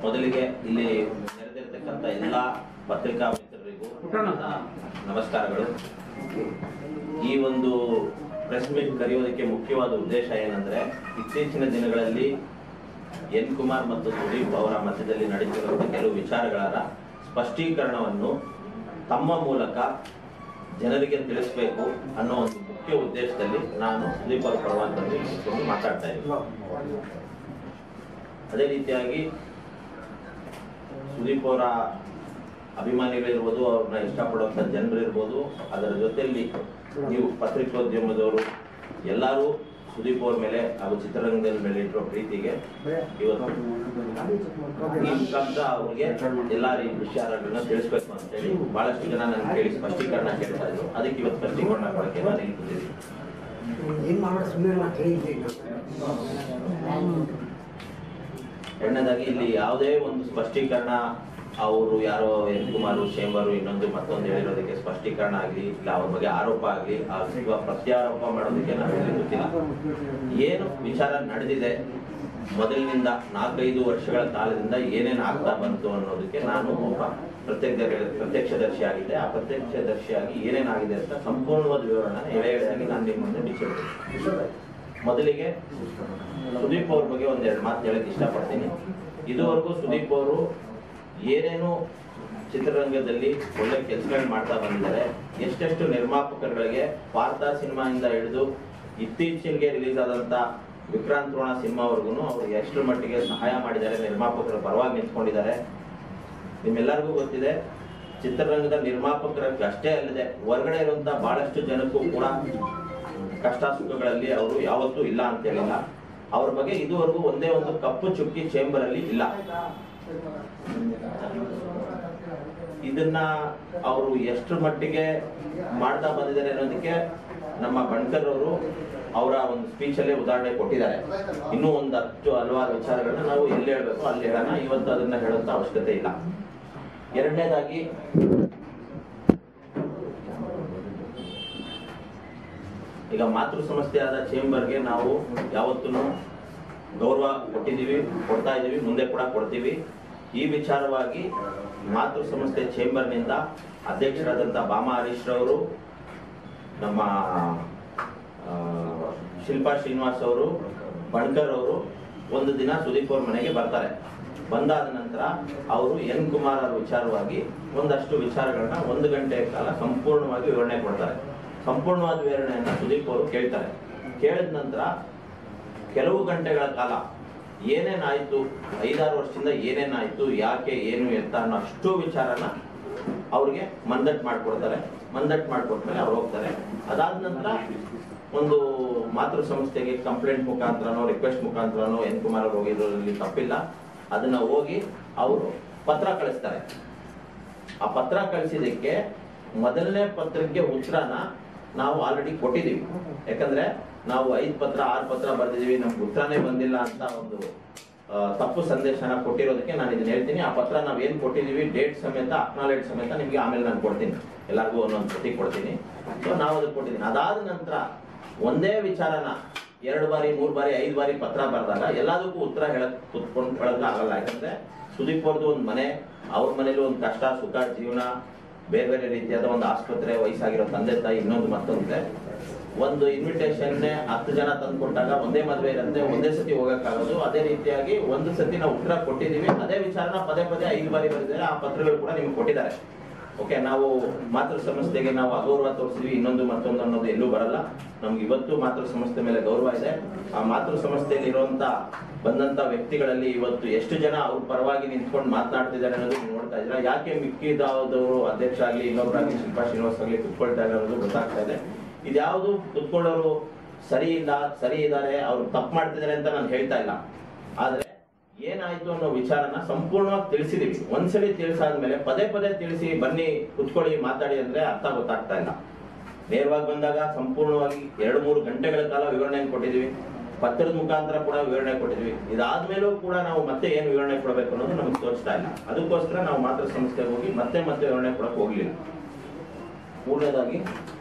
ಮೊದಲಿಗೆ ಇಲ್ಲಿ ನೆರೆದಿರ್ತಕ್ಕಂಥ ಎಲ್ಲ ಪತ್ರಿಕಾ ಮಿತ್ರರಿಗೂ ನನ್ನ ನಮಸ್ಕಾರಗಳು ಈ ಒಂದು ಪ್ರೆಸ್ ಮೀಟ್ ಕರೆಯೋದಕ್ಕೆ ಮುಖ್ಯವಾದ ಉದ್ದೇಶ ಏನಂದ್ರೆ ಇತ್ತೀಚಿನ ದಿನಗಳಲ್ಲಿ ಎನ್ ಕುಮಾರ್ ಮತ್ತು ಸುದೀಪ್ ಅವರ ಮಧ್ಯದಲ್ಲಿ ನಡೀತಿರುವಂತಹ ಕೆಲವು ವಿಚಾರಗಳ ಸ್ಪಷ್ಟೀಕರಣವನ್ನು ತಮ್ಮ ಮೂಲಕ ಜನರಿಗೆ ತಿಳಿಸಬೇಕು ಅನ್ನೋ ಒಂದು ಮುಖ್ಯ ಉದ್ದೇಶದಲ್ಲಿ ನಾನು ಸುದೀಪ್ ಅವರ ಪರವಾಗಿ ಬಂದು ನಿಂತ್ಕೊಂಡು ಮಾತಾಡ್ತಾ ಇದ್ದೀನಿ ಅದೇ ರೀತಿಯಾಗಿ ಸುದೀಪ್ ಅವರ ಅಭಿಮಾನಿಗಳಿರ್ಬೋದು ಅವ್ರನ್ನ ಇಷ್ಟಪಡುವಂಥ ಜನರಿರ್ಬೋದು ಅದರ ಜೊತೆಯಲ್ಲಿ ನೀವು ಪತ್ರಿಕೋದ್ಯಮದವರು ಎಲ್ಲರೂ ಸುದೀಪ್ ಅವ್ರ ಮೇಲೆ ಹಾಗೂ ಚಿತ್ರರಂಗದ ಮೇಲೆ ಇಟ್ಟಿರೋ ಪ್ರೀತಿಗೆ ಇವತ್ತು ಈ ಮುಖಾಂತರ ಅವ್ರಿಗೆ ಎಲ್ಲ ರೀತಿ ವಿಚಾರಗಳನ್ನ ತಿಳಿಸ್ಬೇಕು ಅಂತ ಹೇಳಿ ಬಹಳಷ್ಟು ಜನ ನನ್ನ ಕೇಳಿ ಸ್ಪಷ್ಟೀಕರಣ ಕೇಳ್ತಾ ಇದ್ರು ಅದಕ್ಕೆ ಇವತ್ತು ಸ್ಪಷ್ಟೀಕರಣ ಕೊಡಕ್ಕೆ ನಾನು ಇಲ್ಲಿ ಕೂತಿದ್ದೀನಿ ಏನ್ ಮಾಡೋದು ಸುಮ್ಮನೆ ಮಾತು ಹೇಳಿದ್ದೆ ಎರಡನೇದಾಗಿ ಇಲ್ಲಿ ಯಾವುದೇ ಒಂದು ಸ್ಪಷ್ಟೀಕರಣ ಅವರು ಯಾರೋ ಎನ್ ಕುಮಾರ್ ಶೇಂಬರು ಇನ್ನೊಂದು ಮತ್ತೊಂದು ಹೇಳಿರೋದಕ್ಕೆ ಸ್ಪಷ್ಟೀಕರಣ ಆಗಲಿ ಇಲ್ಲ ಅವ್ರ ಬಗ್ಗೆ ಆರೋಪ ಆಗಲಿ ಅಥವಾ ಪ್ರತ್ಯಾರೋಪ ಮಾಡೋದಕ್ಕೆ ನಾವೆಲ್ಲಿ ಗೊತ್ತಿಲ್ಲ ಏನು ವಿಚಾರ ನಡೆದಿದೆ ಮೊದಲಿನಿಂದ ನಾಲ್ಕೈದು ವರ್ಷಗಳ ಕಾಲದಿಂದ ಏನೇನು ಆಗ್ತಾ ಬಂತು ಅನ್ನೋದಕ್ಕೆ ನಾನು ಒಬ್ಬ ಪ್ರತ್ಯಕ್ಷ ಪ್ರತ್ಯಕ್ಷದರ್ಶಿ ಆಗಿದ್ದೆ ಆ ಪ್ರತ್ಯಕ್ಷದರ್ಶಿಯಾಗಿ ಏನೇನಾಗಿದೆ ಅಂತ ಸಂಪೂರ್ಣವಾದ ವಿವರಣ ಎಳೆ ಎಳೆಯಾಗಿ ನಾನು ನಿಮ್ಮ ಮುಂದೆ ಬಿಚ್ಚಿಡ್ತೀನಿ ಮೊದಲಿಗೆ ಸುದೀಪ್ ಅವ್ರ ಬಗ್ಗೆ ಒಂದೆರಡು ಮಾತು ಹೇಳಕ್ ಇಷ್ಟಪಡ್ತೀನಿ ಇದುವರೆಗೂ ಸುದೀಪ್ ಅವರು ಏನೇನು ಚಿತ್ರರಂಗದಲ್ಲಿ ಒಳ್ಳೆ ಕೆಲಸಗಳು ಮಾಡ್ತಾ ಬಂದಿದ್ದಾರೆ ಎಷ್ಟೆಷ್ಟು ನಿರ್ಮಾಪಕರುಗಳಿಗೆ ವಾರ್ತಾ ಸಿನಿಮಾಯಿಂದ ಹಿಡಿದು ಇತ್ತೀಚೆಗೆ ರಿಲೀಸ್ ಆದಂತ ವಿಕ್ರಾಂತ್ ರೋಣ ಸಿನಿಮಾವರೆಗೂ ಅವರು ಎಷ್ಟರ ಮಟ್ಟಿಗೆ ಸಹಾಯ ಮಾಡಿದ್ದಾರೆ ನಿರ್ಮಾಪಕರ ಪರವಾಗಿ ನಿಂತ್ಕೊಂಡಿದ್ದಾರೆ ನಿಮ್ಮೆಲ್ಲರಿಗೂ ಗೊತ್ತಿದೆ ಚಿತ್ರರಂಗದ ನಿರ್ಮಾಪಕರ ಅಷ್ಟೇ ಅಲ್ಲದೆ ಹೊರಗಡೆ ಇರುವಂತ ಬಹಳಷ್ಟು ಜನಕ್ಕೂ ಕೂಡ ಕಷ್ಟ ಸುಖಗಳಲ್ಲಿ ಅವರು ಯಾವತ್ತೂ ಇಲ್ಲ ಅಂತ ಹೇಳಿಲ್ಲ ಅವ್ರ ಬಗ್ಗೆ ಇದುವರೆಗೂ ಒಂದೇ ಒಂದು ಕಪ್ಪು ಚುಕ್ಕಿ ಚೇಂಬರ್ ಅಲ್ಲಿ ಇಲ್ಲ ಇದನ್ನ ಅವರು ಎಷ್ಟು ಮಟ್ಟಿಗೆ ಮಾಡ್ತಾ ಬಂದಿದ್ದಾರೆ ಅನ್ನೋದಕ್ಕೆ ನಮ್ಮ ಬಣ್ಕರ್ ಅವರು ಅವರ ಒಂದು ಸ್ಪೀಚ್ ಅಲ್ಲೇ ಉದಾಹರಣೆ ಕೊಟ್ಟಿದ್ದಾರೆ ಇನ್ನೂ ಒಂದು ಹತ್ತು ಹಲವಾರು ವಿಚಾರಗಳನ್ನ ನಾವು ಎಲ್ಲಿ ಹೇಳ್ಬೇಕು ಅಲ್ಲಿ ಹೇಳೋಣ ಇವತ್ತು ಅದನ್ನ ಹೇಳುವಂತ ಅವಶ್ಯಕತೆ ಇಲ್ಲ ಎರಡನೇದಾಗಿ ಈಗ ಮಾತೃ ಸಂಸ್ಥೆಯಾದ ಚೇಂಬರ್ಗೆ ನಾವು ಯಾವತ್ತೂ ಗೌರವ ಕೊಟ್ಟಿದ್ದೀವಿ ಕೊಡ್ತಾ ಇದ್ದೀವಿ ಮುಂದೆ ಕೂಡ ಕೊಡ್ತೀವಿ ಈ ವಿಚಾರವಾಗಿ ಮಾತೃ ಸಂಸ್ಥೆ ಚೇಂಬರ್ನಿಂದ ಅಧ್ಯಕ್ಷರಾದಂಥ ಬಾಮಾ ಹರೀಶ್ ರವರು ನಮ್ಮ ಆ, ಶಿಲ್ಪಾ ಶ್ರೀನಿವಾಸ್ ಅವರು ಬಣ್ಕರ್ ಅವರು ಒಂದು ದಿನ ಸುದೀಪ್ ಅವ್ರ ಮನೆಗೆ ಬರ್ತಾರೆ ಬಂದಾದ ನಂತರ ಅವರು ಎನ್ ಕುಮಾರ್ ಅವರ ವಿಚಾರವಾಗಿ ಒಂದಷ್ಟು ವಿಚಾರಗಳನ್ನ ಒಂದು ಗಂಟೆಯ ಕಾಲ ಸಂಪೂರ್ಣವಾಗಿ ವಿವರಣೆ ಕೊಡ್ತಾರೆ ಸಂಪೂರ್ಣವಾದ ವಿವರಣೆಯನ್ನ ಸುದೀಪ್ ಅವರು ಕೇಳ್ತಾರೆ ಕೇಳಿದ ನಂತರ ಕೆಲವು ಗಂಟೆಗಳ ಕಾಲ ಏನೇನಾಯ್ತು ಐದಾರು ವರ್ಷದಿಂದ ಏನೇನಾಯ್ತು ಯಾಕೆ ಏನು ಎತ್ತ ಅನ್ನೋ ಅಷ್ಟು ವಿಚಾರನ ಅವ್ರಿಗೆ ಮಂದಟ್ ಮಾಡ್ಕೊಡ್ತಾರೆ ಮಂದಟ್ ಮಾಡ್ಕೊಟ್ಮೇಲೆ ಅವ್ರು ಹೋಗ್ತಾರೆ ಅದಾದ ನಂತರ ಒಂದು ಮಾತೃ ಸಂಸ್ಥೆಗೆ ಕಂಪ್ಲೇಂಟ್ ಮುಖಾಂತರನೋ ರಿಕ್ವೆಸ್ಟ್ ಮುಖಾಂತರನೋ ಎನ್ ಕುಮಾರ್ ಅವರು ಹೋಗಿರೋದ್ರಲ್ಲಿ ತಪ್ಪಿಲ್ಲ ಅದನ್ನ ಹೋಗಿ ಅವರು ಪತ್ರ ಕಳಿಸ್ತಾರೆ ಆ ಪತ್ರ ಕಳಿಸಿದಕ್ಕೆ ಮೊದಲನೇ ಪತ್ರಕ್ಕೆ ಉತ್ತರನ ನಾವು ಆಲ್ರೆಡಿ ಕೊಟ್ಟಿದ್ದೀವಿ ಯಾಕಂದ್ರೆ ನಾವು ಐದು ಪತ್ರ ಆರು ಪತ್ರ ಬರ್ದಿದೀವಿ ನಮ್ಗೆ ಉತ್ತರನೇ ಬಂದಿಲ್ಲ ಅಂತ ಒಂದು ಆ, ತಪ್ಪು ಸಂದೇಶನ ಕೊಟ್ಟಿರೋದಕ್ಕೆ ನಾನು ಇದನ್ನ ಹೇಳ್ತೀನಿ ಆ ಪತ್ರ ನಾವ್ ಏನ್ ಕೊಟ್ಟಿದೀವಿ ಡೇಟ್ ಸಮೇತ ಅಕ್ನಾಲೆಡ್ ಸಮೇತ ನಿಮ್ಗೆ ಆಮೇಲೆ ನಾನು ಕೊಡ್ತೀನಿ ಎಲ್ಲರಿಗೂ ಒಂದೊಂದು ಪ್ರತಿ ಕೊಡ್ತೀನಿ ಸೊ ನಾವು ಅದಕ್ಕೆ ಕೊಟ್ಟಿದ್ದೀನಿ ಅದಾದ ನಂತರ ಒಂದೇ ವಿಚಾರನ ಎರಡು ಬಾರಿ ಮೂರು ಬಾರಿ ಐದು ಬಾರಿ ಪತ್ರ ಬರೆದಾಗ ಎಲ್ಲದಕ್ಕೂ ಉತ್ತರ ಹೇಳಕ್ ಕುತ್ಕೊಂಡು ಹೇಳಕ್ ಆಗಲ್ಲ ಯಾಕಂದ್ರೆ ಸುದೀಪ್ ಅವ್ರದ್ದು ಒಂದು ಮನೆ ಅವ್ರ ಮನೇಲಿ ಒಂದು ಕಷ್ಟ ಸುಖ ಜೀವನ ಬೇರೆ ಬೇರೆ ರೀತಿಯಾದ ಒಂದು ಆಸ್ಪತ್ರೆ ವಯಸ್ಸಾಗಿರೋ ತಂದೆ ತಾಯಿ ಇನ್ನೊಂದು ಮತ್ತೊಂದಿದೆ ಒಂದು ಇನ್ವಿಟೇಷನ್ ಹತ್ತು ಜನ ತಂದು ಕೊಟ್ಟಾಗ ಒಂದೇ ಮದುವೆ ಇರುತ್ತೆ ಒಂದೇ ಸತಿ ಹೋಗಕ್ಕಾಗೋದು ಅದೇ ರೀತಿಯಾಗಿ ಒಂದು ಸತಿ ನಾವು ಉತ್ತರ ಕೊಟ್ಟಿದ್ದೀವಿ ಅದೇ ವಿಚಾರನ ಪದೇ ಪದೇ ಐದು ಬಾರಿ ಬರೆದಿದ್ದಾರೆ ಆ ಪತ್ರಗಳು ಕೂಡ ನಿಮ್ಗೆ ಕೊಟ್ಟಿದ್ದಾರೆ ಓಕೆ ನಾವು ಮಾತೃ ಸಂಸ್ಥೆಗೆ ನಾವು ಅಗೌರವ ತೋರಿಸಿದ್ವಿ ಇನ್ನೊಂದು ಮತ್ತೊಂದು ಅನ್ನೋದು ಎಲ್ಲೂ ಬರಲ್ಲ ನಮ್ಗೆ ಇವತ್ತು ಮಾತೃ ಸಂಸ್ಥೆ ಮೇಲೆ ಗೌರವ ಇದೆ ಆ ಮಾತೃ ಸಂಸ್ಥೆಯಲ್ಲಿ ಇರುವಂತ ಬಂದಂತ ವ್ಯಕ್ತಿಗಳಲ್ಲಿ ಇವತ್ತು ಎಷ್ಟು ಜನ ಅವ್ರ ಪರವಾಗಿ ನಿಂತ್ಕೊಂಡು ಮಾತನಾಡ್ತಿದ್ದಾರೆ ಅನ್ನೋದು ನೀವು ನೋಡ್ತಾ ಇದ್ದೀರಾ ಯಾಕೆ ಮಿಕ್ಕಿದವರು ಅಧ್ಯಕ್ಷ ಆಗಲಿ ಇನ್ನೊಬ್ಬರಾಗಲಿ ಶಿಲ್ಪಾ ಶ್ರೀನಿವಾಸ್ ಆಗಲಿ ಕುತ್ಕೊಳ್ತಾ ಇದ್ದಾರೆ ಅನ್ನೋದು ಗೊತ್ತಾಗ್ತಾ ಇದೆ ಇದ್ಯಾವುದು ಕುತ್ಕೊಳ್ಳೋರು ಸರಿ ಇಲ್ಲ ಸರಿ ಇದ್ದಾರೆ ಅವ್ರು ತಪ್ಪು ಮಾಡ್ತಿದ್ದಾರೆ ಅಂತ ನಾನು ಹೇಳ್ತಾ ಇಲ್ಲ ಆದ್ರೆ ಏನಾಯ್ತು ಅನ್ನೋ ವಿಚಾರನ ಸಂಪೂರ್ಣವಾಗಿ ತಿಳಿಸಿದೀವಿ ಒಂದ್ಸಲಿ ತಿಳಿಸಾದ್ಮೇಲೆ ಪದೇ ಪದೇ ತಿಳಿಸಿ ಬನ್ನಿ ಕುತ್ಕೊಳ್ಳಿ ಮಾತಾಡಿ ಅಂದ್ರೆ ಅರ್ಥ ಗೊತ್ತಾಗ್ತಾ ಇಲ್ಲ ನೇರವಾಗಿ ಬಂದಾಗ ಸಂಪೂರ್ಣವಾಗಿ ಎರಡು ಮೂರು ಗಂಟೆಗಳ ಕಾಲ ವಿವರಣೆ ಕೊಟ್ಟಿದೀವಿ ಪತ್ರದ ಮುಖಾಂತರ ಕೂಡ ವಿವರಣೆ ಕೊಟ್ಟಿದ್ವಿ ಇದಾದ್ಮೇಲೂ ಕೂಡ ನಾವು ಮತ್ತೆ ಏನು ವಿವರಣೆ ಕೊಡಬೇಕು ಅನ್ನೋದು ನಮಗೆ ತೋರಿಸ್ತಾ ಇಲ್ಲ ಅದಕ್ಕೋಸ್ಕರ ನಾವು ಮಾತೃ ಸಂಸ್ಥೆಗೆ ಹೋಗಿ ಮತ್ತೆ ಮತ್ತೆ ವಿವರಣೆ ಕೊಡಕ್ ಹೋಗ್ಲಿಲ್ಲ ಮೂರನೇದಾಗಿ